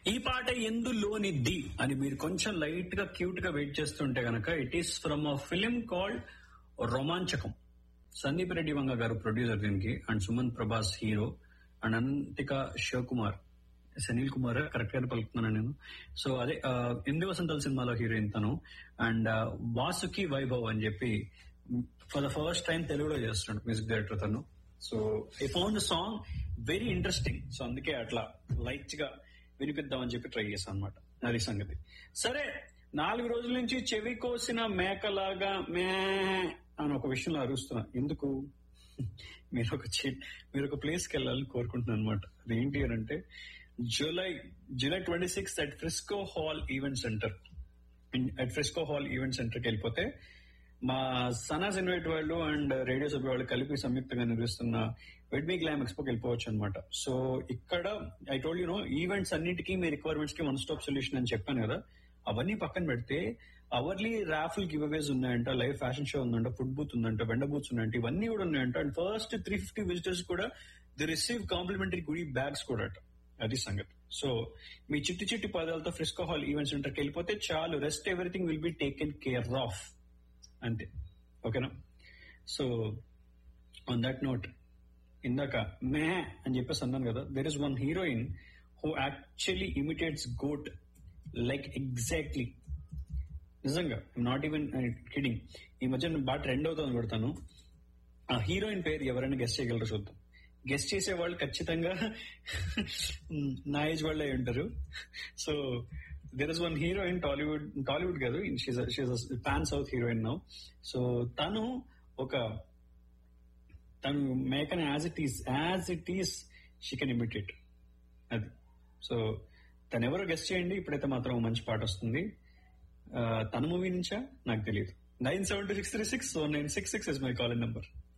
ఈ పాట ఎందులోనిద్ది అని మీరు కొంచెం లైట్ గా క్యూట్ గా వెయిట్ చేస్తుంటే గనక it is from a film called Romanchakam Sandeep Reddy Vanga గారు ప్రొడ్యూసర్ దీనికి and Sumanth Prabhas hero and Ananthika Sivakumar Sunil Kumar correct గా పలుకుతున్నాను నేను సో అదే ఆ, ఎనిమిది వసంతాల సినిమాలో హీరోయిన్ తను అండ్ ఆ, వాసుకి వైభవ్ అని చెప్పి ఫర్ ద ఫస్ట్ టైం తెలుగులో చేస్తున్నాడు మ్యూజిక్ డైరెక్టర్ తను so I found song very interesting so అందుకే అట్లా లైట్ గా వినిపిద్దామని చెప్పి ట్రై చేశాను అనమాట అది సంగతి సరే నాలుగు రోజుల నుంచి చెవి కోసిన మేకలాగా మే అని ఒక విషయంలో అరుస్తున్నా ఎందుకు మీరు ఒక చి- మీరు ఒక ప్లేస్ కి వెళ్ళాలని కోరుకుంటున్నాను అనమాట అది ఏంటి అని అంటే July July twenty six at Frisco hall event centre at Frisco hall event centre కి వెళ్ళిపోతే మా సనాస్ ఇన్వైట్ వాళ్ళు అండ్ రేడియో సభ్యు వాళ్ళు కలిపి సంయుక్తంగా నిర్వహిస్తున్న వెడ్మీ గ్లామ్ ఎక్స్పోకి వెళ్ళిపోవచ్చు అనమాట సో ఇక్కడ I told you know events అన్నిటికీ మీ రిక్వైర్మెంట్స్ కి వన్ స్టాప్ సొల్యూషన్ అని చెప్పాను కదా అవన్నీ పక్కన పెడితే అవర్లీ రాఫుల్ గివ్ అవేస్ ఉన్నాయంట లైవ్ ఫ్యాషన్ షో ఉందంట ఫుడ్ బూత్ ఉందంట వెండ బూత్స్ ఉన్నాయంట ఇవన్నీ కూడా ఉన్నాయంట and first three fifty visitors కూడా the receive complimentary goodie bags కూడా అట అది సంగతి సో మీ చిట్టి చిట్టి పదాలతో ఫ్రిస్కో హాల్ ఈవెంట్ సెంటర్కి వెళ్ళిపోతే చాలు rest everything will be taken care of అంతే ఓకేనా సో ఆన్ దట్ నోట్ ఇందాక మే అని చెప్పేసి అన్నాను కదా there is one heroine who actually imitates goat like exactly నిజంగా నాట్ ఈవెన్ కిడింగ్ ఈ మధ్య నేను బాగా ట్రెండ్ అవుతుంది కొడతాను ఆ హీరోయిన్ పేరు ఎవరైనా గెస్ట్ చేయగలరు చూద్దాం గెస్ట్ చేసే వాళ్ళు ఖచ్చితంగా నా ఏజ్ వాళ్ళే ఉంటారు so there is one heroine Tollywood Tollywood కాదు pan south heroine now so తను ఒక తను మేకన్ as it is as it is she can imitate అది సో తను ఎవరో గెస్ట్ చేయండి ఇప్పుడైతే మాత్రం ఓ మంచి పాట వస్తుంది ఆ, తన మూవీ నుంచా నాకు తెలియదు nine seven two six three six nine six six is my call number